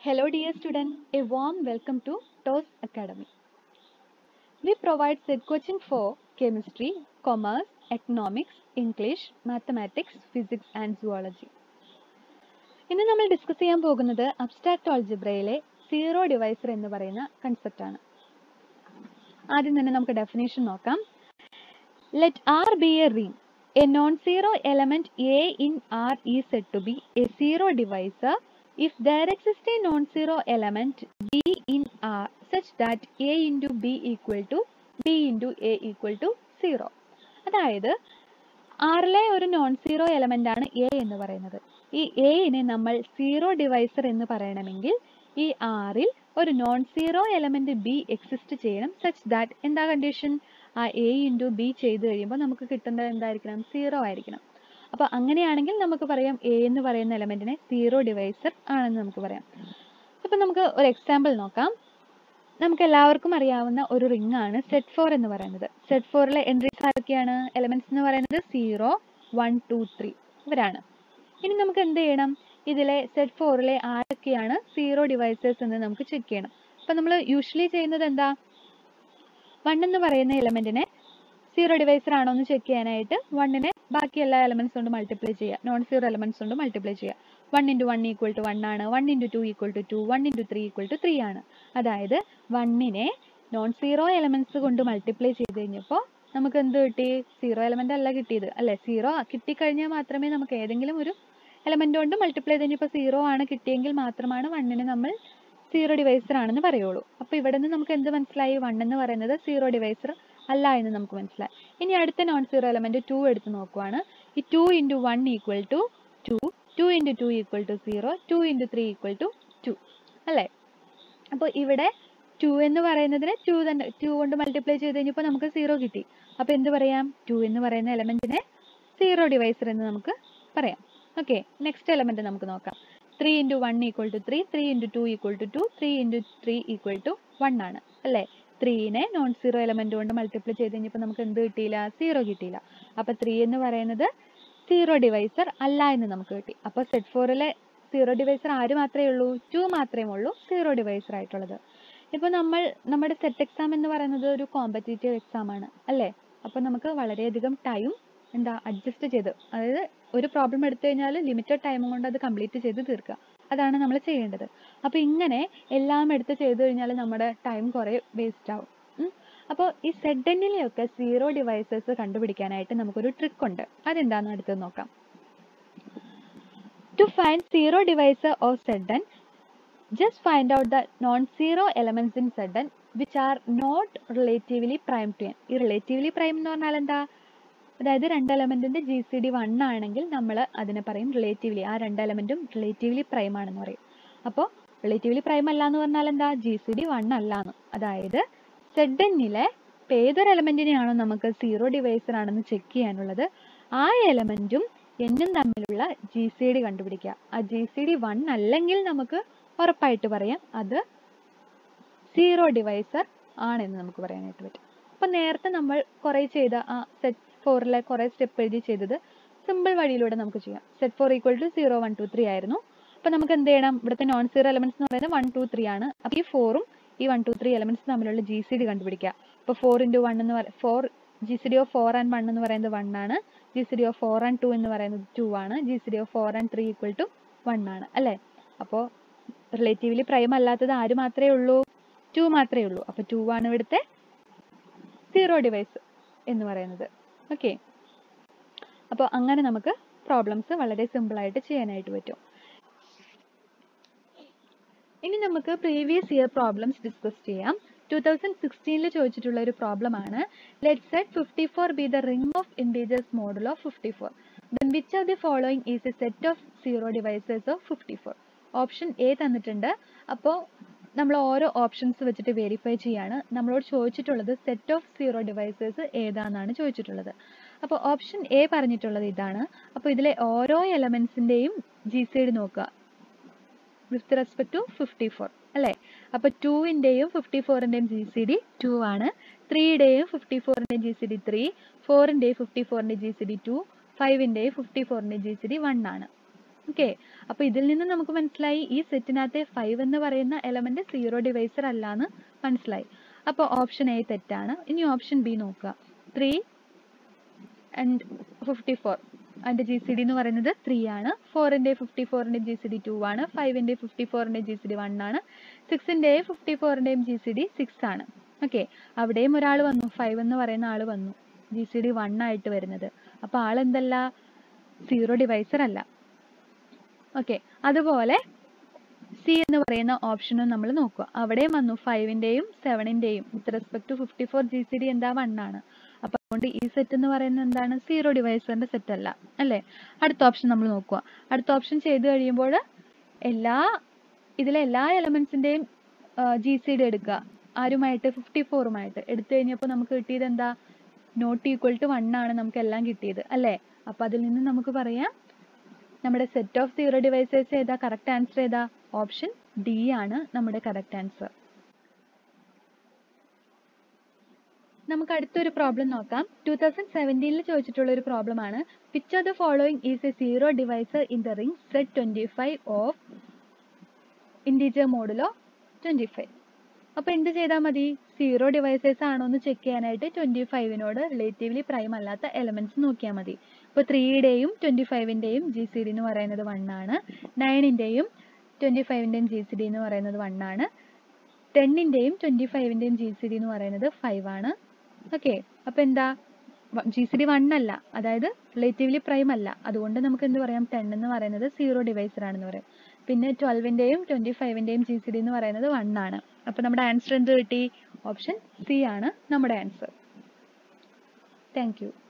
Hello dear student, a warm welcome to TOS Academy. We provide set coaching for chemistry, commerce, economics, English, mathematics, physics and zoology. ഇന്ന് നമ്മൾ discuss ചെയ്യാൻ പോകുന്നത് abstract ഓൾജിബ്രയിലെ zero divisor എന്ന് പറയുന്ന concept ആണ് ആദ്യം തന്നെ നമുക്ക് ഡെഫിനേഷൻ നോക്കാം let R be a ring a non zero element a in R is said to be a zero divisor if there exists a non-zero element b in R such that a into b equal to b into a equal to 0. അതായത് ആറിലെ ഒരു non zero element ആണ് a എന്ന് പറയുന്നത് ഈ എയിനെ നമ്മൾ zero divisor എന്ന് പറയണമെങ്കിൽ ഈ ആറിൽ ഒരു non zero element b exist ചെയ്യണം സച്ച് ദാറ്റ് എന്താ കണ്ടീഷൻ ആ എ ഇൻറ്റു ബി ചെയ്ത് കഴിയുമ്പോൾ നമുക്ക് കിട്ടുന്നത് എന്തായിരിക്കണം സീറോ ആയിരിക്കണം അപ്പോൾ അങ്ങനെയാണെങ്കിൽ നമുക്ക് പറയാം എ എന്ന് പറയുന്ന എലമെന്റിനെ സീറോ ഡിവൈസർ ആണെന്ന് നമുക്ക് പറയാം ഇപ്പം നമുക്ക് ഒരു എക്സാമ്പിൾ നോക്കാം നമുക്ക് എല്ലാവർക്കും അറിയാവുന്ന ഒരു റിംഗ് ആണ് സെറ്റ് ഫോർ എന്ന് പറയുന്നത് സെറ്റ് ഫോറിലെ എൻട്രീസ് ആരൊക്കെയാണ് എലമെന്റ്സ് എന്ന് പറയുന്നത് സീറോ വൺ ടു ത്രീ ഇവരാണ് ഇനി നമുക്ക് എന്ത് ചെയ്യണം ഇതിലെ സെറ്റ് ഫോറിലെ ആരൊക്കെയാണ് സീറോ ഡിവൈസേഴ്സ് എന്ന് നമുക്ക് ചെക്ക് ചെയ്യണം അപ്പം നമ്മൾ യൂഷ്വലി ചെയ്യുന്നത് എന്താ വൺ എന്ന് പറയുന്ന എലമെന്റിനെ സീറോ ഡിവൈസർ ആണോ എന്ന് ചെക്ക് ചെയ്യാനായിട്ട് വണ്ണിനെ ബാക്കി എല്ലാ എലമെന്റ്സ് കൊണ്ട് മൾട്ടിപ്ലൈ ചെയ്യുക നോൺ സീറോ എലമെന്റ്സ് കൊണ്ട് മൾട്ടിപ്ലൈ ചെയ്യുക one into one equal to one ആണ് one into two equal to two one into three equal to three ആണ് അതായത് വണ്ണിനെ നോൺ സീറോ എലമെന്റ്സ് കൊണ്ട് മൾട്ടിപ്ലൈ ചെയ്ത് കഴിഞ്ഞപ്പോൾ നമുക്ക് എന്ത് കിട്ടി സീറോ എലമെന്റ് അല്ല കിട്ടിയത് അല്ലെ സീറോ കിട്ടിക്കഴിഞ്ഞാൽ മാത്രമേ നമുക്ക് ഏതെങ്കിലും ഒരു എലമെന്റ് കൊണ്ട് മൾട്ടിപ്ലൈ ചെയ്ത് കഴിഞ്ഞപ്പോൾ സീറോ ആണ് കിട്ടിയെങ്കിൽ മാത്രമാണ് വണ്ണിനെ നമ്മൾ സീറോ ഡിവൈസർ ആണെന്ന് പറയുള്ളൂ അപ്പോൾ ഇവിടെ നിന്ന് നമുക്ക് എന്ത് മനസ്സിലായി വൺ എന്ന് പറയുന്നത് സീറോ ഡിവൈസർ അല്ല എന്ന് നമുക്ക് മനസ്സിലായി ഇനി അടുത്ത നോൺ സീറോ എലമെന്റ് ടു എടുത്ത് നോക്കുവാണ് ഈ two into one equal to two two into two equal to zero two into three equal to two അല്ലേ അപ്പോൾ ഇവിടെ ടു എന്ന് പറയുന്നതിനെ ടു തന്നെ ടു കൊണ്ട് മൾട്ടിപ്ലൈ ചെയ്ത് കഴിഞ്ഞപ്പോൾ നമുക്ക് സീറോ കിട്ടി അപ്പോൾ എന്ത് പറയാം ടു എന്ന് പറയുന്ന എലമെന്റിനെ സീറോ ഡിവൈസർ എന്ന് നമുക്ക് പറയാം ഓക്കെ നെക്സ്റ്റ് എലമെന്റ് നമുക്ക് നോക്കാം three into one equal to three three into two equal to two three into three equal to one ആണ് അല്ലേ ത്രീനെ നോൺ സീറോ എലമെന്റ് കൊണ്ട് മൾട്ടിപ്ലൈ ചെയ്ത് കഴിഞ്ഞപ്പോൾ നമുക്ക് എന്ത് കിട്ടിയില്ല സീറോ കിട്ടിയില്ല അപ്പോൾ ത്രീ എന്ന് പറയുന്നത് സീറോ ഡിവൈസർ അല്ല എന്ന് നമുക്ക് കിട്ടി അപ്പോൾ സെറ്റ് ഫോറിലെ സീറോ ഡിവൈസർ ആര് മാത്രമേ ഉള്ളൂ ടു മാത്രമേ ഉള്ളൂ സീറോ ഡിവൈസർ ആയിട്ടുള്ളത് ഇപ്പോൾ നമ്മൾ നമ്മുടെ സെറ്റ് എക്സാം എന്ന് പറയുന്നത് ഒരു കോമ്പറ്റേറ്റീവ് എക്സാം ആണ് അല്ലേ അപ്പോൾ നമുക്ക് വളരെയധികം ടൈം എന്താ അഡ്ജസ്റ്റ് ചെയ്ത് അതായത് ഒരു പ്രോബ്ലം എടുത്തു കഴിഞ്ഞാൽ ലിമിറ്റഡ് ടൈം കൊണ്ട് അത് കംപ്ലീറ്റ് ചെയ്ത് തീർക്കുക അതാണ് നമ്മൾ ചെയ്യേണ്ടത് അപ്പോൾ ഇങ്ങനെ എല്ലാം എടുത്ത് ചെയ്തു കഴിഞ്ഞാൽ നമ്മുടെ ടൈം കുറേ വേസ്റ്റ് ആവും അപ്പോൾ ഈ സെഡനിലെയൊക്കെ സീറോ ഡിവൈസസ് കണ്ടുപിടിക്കാനായിട്ട് നമുക്കൊരു ട്രിക്ക് ഉണ്ട് അതെന്താണെന്ന് അടുത്ത് നോക്കാം to find zero divisor of Z n just find out the non zero elements in Z n which are not relatively prime to n ഈ റിലേറ്റീവ്ലി പ്രൈം എന്ന് പറഞ്ഞാൽ എന്താ അതായത് രണ്ട് എലമെന്റിന്റെ ജി സി ഡി വൺ ആണെങ്കിൽ നമ്മൾ അതിനെ പറയും റിലേറ്റീവ്ലി ആ രണ്ട് എലമെന്റും റിലേറ്റീവ്ലി പ്രൈം ആണെന്ന് പറയും അപ്പോൾ റിലേറ്റീവ്ലി പ്രൈം അല്ല എന്ന് പറഞ്ഞാൽ എന്താ ജി സി ഡി വൺ അല്ല എന്ന് അതായത് സെഡനിലെ ഏതൊരു എലമെന്റിനെയാണോ നമുക്ക് സീറോ ഡിവൈസർ ആണെന്ന് ചെക്ക് ചെയ്യാനുള്ളത് ആ എലമെന്റും എന്നും തമ്മിലുള്ള ജി സി ഡി കണ്ടുപിടിക്കുക ആ ജി സി ഡി വൺ അല്ലെങ്കിൽ നമുക്ക് ഉറപ്പായിട്ട് പറയാം അത് സീറോ ഡിവൈസർ ആണെന്ന് നമുക്ക് പറയാനായിട്ട് പറ്റും അപ്പം നേരത്തെ നമ്മൾ കുറേ ചെയ്ത ആ സെറ്റ് ഫോറിലെ കുറേ സ്റ്റെപ്പ് എഴുതി ചെയ്തത് സിമ്പിൾ വഴിയിലൂടെ നമുക്ക് ചെയ്യാം set four equal to zero one two three ആയിരുന്നു അപ്പം നമുക്ക് എന്ത് ചെയ്യണം ഇവിടുത്തെ നോൺ സീറോ എലമെന്റ്സ് എന്ന് പറയുന്നത് വൺ ടു ത്രീ ആണ് അപ്പോൾ ഈ ഫോറും ഈ വൺ ടു ത്രീ എലമെന്റ്സ് തമ്മിലുള്ള ജി സി ഡി കണ്ടുപിടിക്കുക അപ്പോൾ ഫോർ ഇൻറ്റു വൺ എന്ന് പറ for G C D of four and one എന്ന് പറയുന്നത് വൺ ആണ് G C D of four and two എന്ന് പറയുന്നത് ടു ആണ് G C D of four and three equal to one ആണ് അല്ലേ അപ്പോൾ റിലേറ്റീവ്ലി പ്രൈം അല്ലാത്തത് ആര് മാത്രമേ ഉള്ളൂ ടു മാത്രമേ ഉള്ളൂ അപ്പോൾ ടു ആണ് ഇവിടുത്തെ സീറോ ഡിവൈസ് എന്ന് പറയുന്നത് ഓക്കെ അപ്പോൾ അങ്ങനെ നമുക്ക് പ്രോബ്ലംസ് വളരെ സിമ്പിളായിട്ട് ചെയ്യാനായിട്ട് പറ്റും ഇനി നമുക്ക് പ്രീവിയസ് ഇയർ പ്രോബ്ലംസ് ഡിസ്കസ് ചെയ്യാം ടൂ തൗസൻഡ് സിക്സ്റ്റീനിൽ ചോദിച്ചിട്ടുള്ള ഒരു പ്രോബ്ലം ആണ് let set fifty four be the ring of integers modulo of fifty four then which of the following is a set of zero divisors of fifty four option A തന്നിട്ടുണ്ട് അപ്പോൾ നമ്മൾ ഓരോ options വെച്ചിട്ട് verify ചെയ്യാണ് നമ്മളോട് ചോദിച്ചിട്ടുള്ളത് set of zero divisors ഏതാണെന്നാണ് ചോദിച്ചിട്ടുള്ളത് അപ്പോൾ ഓപ്ഷൻ എ പറഞ്ഞിട്ടുള്ളത് ഇതാണ് അപ്പോൾ ഇതിലെ ഓരോ എലമെന്റ്സിന്റെയും ജി സി ഡി നോക്കുക with respect to fifty four അല്ലേ അപ്പോൾ ടൂവിൻ്റെയും ഫിഫ്റ്റി ഫോറിൻ്റെയും ജി സി ഡി ടു ആണ് ത്രീയുടെയും ഫിഫ്റ്റി ഫോറിൻ്റെയും ജി സി ഡി ത്രീ ഫോറിൻ്റെയും ഫിഫ്റ്റി ഫോറിൻ്റെ ജി സി ഡി ടു ഫൈവിൻ്റെയും ഫിഫ്റ്റി ഫോറിൻ്റെ ജി സി ഡി വൺ ആണ് ഓക്കെ അപ്പൊ ഇതിൽ നിന്ന് നമുക്ക് മനസ്സിലായി ഈ സെറ്റിനകത്തെ ഫൈവ് എന്ന് പറയുന്ന എലമെന്റ് സീറോ ഡിവൈസർ അല്ല എന്ന് മനസ്സിലായി അപ്പോൾ ഓപ്ഷൻ എ തെറ്റാണ് ഇനി ഓപ്ഷൻ ബി നോക്കുക ത്രീ ആൻഡ് ഫിഫ്റ്റി ഫോർ അതിന്റെ ജി സി ഡി എന്ന് പറയുന്നത് ത്രീ ആണ് ഫോറിന്റെ ഫിഫ്റ്റി ഫോറിന്റെ ജി സി ഡി ടു ആണ് ഫൈവിന്റെ ഫിഫ്റ്റി ഫോറിന്റെ ജി സി ഡി വൺ ആണ് സിക്സിന്റെയും ഫിഫ്റ്റി ഫോറിന്റെയും ജി സി ഡി സിക്സ് ആണ് ഓക്കെ അവിടെയും ഒരാൾ വന്നു ഫൈവ് എന്ന് പറയുന്ന ആൾ വന്നു ജി സി ഡി വൺ ആയിട്ട് വരുന്നത് അപ്പൊ ആളെന്തല്ല സീറോ ഡിവൈസർ അല്ല ഓക്കെ അതുപോലെ സി എന്ന് പറയുന്ന ഓപ്ഷനും നമ്മൾ നോക്കുക അവിടെയും വന്നു ഫൈവിന്റെയും സെവനിന്റെയും with respect to fifty four G C D എന്താ വൺ ആണ് അപ്പൊ അതുകൊണ്ട് ഈ സെറ്റ് എന്ന് പറയുന്നത് എന്താണ് സീറോ ഡിവൈസറിന്റെ സെറ്റ് അല്ല അല്ലേ അടുത്ത ഓപ്ഷൻ നമ്മൾ നോക്കുക അടുത്ത ഓപ്ഷൻ ചെയ്ത് കഴിയുമ്പോൾ എല്ലാ ഇതിലെ എല്ലാ എലമെന്റ്സിന്റെയും ജി സി ഡി എടുക്കുക ആരുമായിട്ട് ഫിഫ്റ്റി ഫോറുമായിട്ട് എടുത്തു കഴിഞ്ഞപ്പോൾ നമുക്ക് കിട്ടിയത് എന്താ നോട്ട് ഈക്വൽ ടു വൺ ആണ് നമുക്ക് എല്ലാം കിട്ടിയത് അല്ലേ അപ്പൊ അതിൽ നിന്ന് നമുക്ക് പറയാം നമ്മുടെ സെറ്റ് ഓഫ് സീറോ ഡിവൈസേഴ്സ് ഏതാ കറക്റ്റ് ആൻസർ ഏതാ ഓപ്ഷൻ ഡി ആണ് നമ്മുടെ കറക്റ്റ് ആൻസർ നമുക്ക് അടുത്തൊരു പ്രോബ്ലം നോക്കാം ടൂ തൗസൻഡ് സെവൻറ്റീനിൽ ചോദിച്ചിട്ടുള്ള ഒരു പ്രോബ്ലം ആണ് which of the following is a zero divisor in the ring set twenty five of integer modulo twenty five അപ്പൊ എന്ത് ചെയ്താൽ മതി സീറോ ഡിവൈസേഴ്സ് ആണോ എന്ന് ചെക്ക് ചെയ്യാനായിട്ട് ട്വന്റി ഫൈവിനോട് റിലേറ്റീവ്ലി പ്രൈം അല്ലാത്ത എലമെന്റ്സ് നോക്കിയാൽ മതി ഇപ്പൊ ത്രീയുടെയും ട്വന്റി ഫൈവിന്റെയും ജി സി ഡി എന്ന് പറയുന്നത് വൺ ആണ് നയനിന്റെയും ട്വന്റി ഫൈവിന്റെയും ജി സി ഡി എന്ന് പറയുന്നത് വൺ ആണ് ടെന്നിന്റെയും ട്വന്റി ഫൈവിന്റെയും ജി സി ഡി എന്ന് പറയുന്നത് ഫൈവ് ആണ് ഓക്കെ അപ്പൊ എന്താ ജി സി ഡി വൺ അല്ല അതായത് റിലേറ്റീവ്ലി പ്രൈം അല്ല അതുകൊണ്ട് നമുക്ക് എന്ത് പറയാം ടെൻ എന്ന് പറയുന്നത് സീറോ ഡിവൈസർ ആണെന്ന് പറയാം പിന്നെ ട്വൽവിന്റെയും ട്വന്റി ഫൈവിന്റെയും ജി സി ഡി എന്ന് പറയുന്നത് വൺ ആണ് അപ്പൊ നമ്മുടെ ആൻസർ എന്ത് കിട്ടി ഓപ്ഷൻ സി ആണ് നമ്മുടെ ആൻസർ താങ്ക് യു